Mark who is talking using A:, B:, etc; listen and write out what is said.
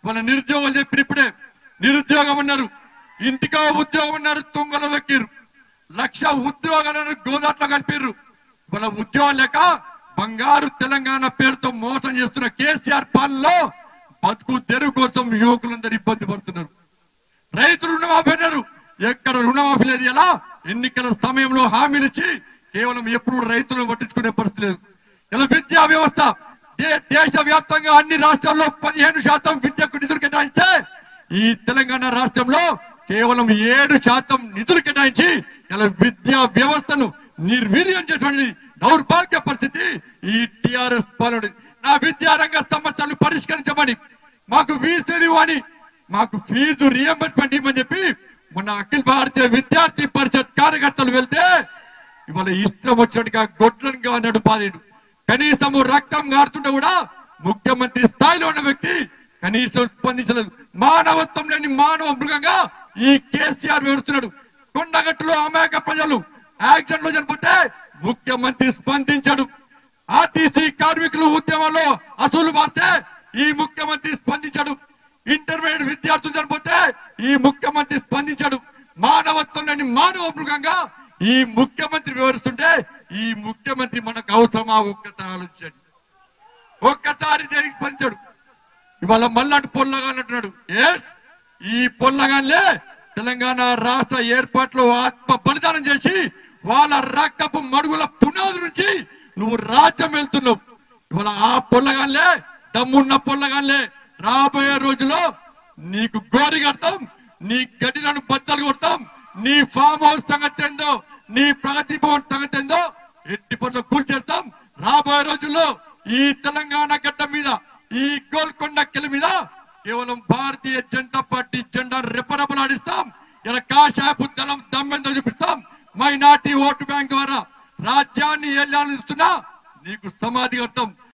A: వాళ్ళ నిరుద్యోగులు చెప్పిన ఇప్పుడే నిరుద్యోగం అన్నారు ఇంటికో ఉద్యోగం అన్నారు తుంగలో దొక్కిరు లక్ష ఉద్యోగాలను గోదాట్లో కలిపిర్రు వాళ్ళ ఉద్యోగం లేక బంగారు తెలంగాణ పేరుతో మోసం చేస్తున్న కేసీఆర్ పాలనలో బతుకు తెరువు కోసం యువకులందరూ ఇబ్బంది పడుతున్నారు రైతులు రుణమాఫీ అన్నారు ఎక్కడ రుణమాఫీ లేదు ఎలా ఎన్నికల సమయంలో హామీలు ఇచ్చి కేవలం ఎప్పుడు రైతులను పట్టించుకునే పరిస్థితి లేదు ఇలా విద్యా వ్యవస్థ దే- దేశ వ్యాప్తంగా అన్ని రాష్ట్రాల్లో పదిహేను శాతం విద్యకు నిధులు కేటాయిస్తే ఈ తెలంగాణ రాష్ట్రంలో కేవలం ఏడు శాతం నిధులు కేటాయించి ఇలా విద్యా వ్యవస్థను నిర్వీర్యం చేసిన దౌర్భాగ్య పరిస్థితి ఈ టిఆర్ఎస్ పాలన నా విద్యారంగ సమస్యలు పరిష్కరించమని మాకు వీసీలు అని మాకు ఫీజు రియంబర్స్మెంట్ ఇవ్వని చెప్పి మొన్న అఖిల భారతీయ విద్యార్థి పరిషత్ కార్యకర్తలు వెళ్తే ఇవాళ ఇష్టం వచ్చినట్టుగా గొడ్లను అన్నాడు బాధేడు కనీసము రక్తం గారుతుంటే కూడా ముఖ్యమంత్రి స్థాయిలో ఉన్న వ్యక్తి కనీసం స్పందించలేదు మానవత్వం లేని మానవ మృగంగా ఈ కేసీఆర్ వివరిస్తున్నాడు కొండగట్టులో అమాయక ప్రజలు యాక్సిడెంట్ లో చనిపోతే ముఖ్యమంత్రి స్పందించాడు ఆర్టీసీ కార్మికులు ఉద్యమంలో అసలు పాస్తే ఈ ముఖ్యమంత్రి స్పందించాడు ఇంటర్మీడియట్ విద్యార్థులు చనిపోతే ఈ ముఖ్యమంత్రి స్పందించాడు మానవత్వం లేని మానవ మృగంగా ఈ ముఖ్యమంత్రి వివరిస్తుంటే ఈ ముఖ్యమంత్రి మనకు అవసరమా ఒక్కసారి ఆలోచించండి ఒక్కసారి దేనికి స్పందించాడు ఇవాళ మళ్ళాంటి పొల్లగాని అంటున్నాడు ఎస్ ఈ పొల్లగాన్లే తెలంగాణ రాష్ట్ర ఏర్పాట్లో ఆత్మ బలిదానం చేసి వాళ్ళ రక్తపు మడుగుల పునాది నుంచి నువ్వు రాజ్యం వెళ్తున్నావు ఇవాళ ఆ పొల్లగాన్లే దమ్మున్న పొల్లగాన్లే రాబోయే రోజుల్లో నీకు గోరి కడతాం నీ గడిలను బద్దలు కొడతాం నీ ఫామ్ హౌస్ సంగతి ఏందో నీ ప్రగతి భవన్ సంగతి ఏందో ఎట్టి పనులు కూల్చేస్తాం రాబోయే రోజుల్లో ఈ తెలంగాణ గడ్డ మీద ఈ గోల్కొండ కిల మీద కేవలం భారతీయ జనతా పార్టీ జెండా రెపరెపలాడిస్తాం ఇలా కాషాయపు దళం దమ్మెంతో చూపిస్తాం మైనార్టీ ఓటు బ్యాంక్ ద్వారా రాజ్యాన్ని ఏలానిస్తున్నా నీకు సమాధి కడతాం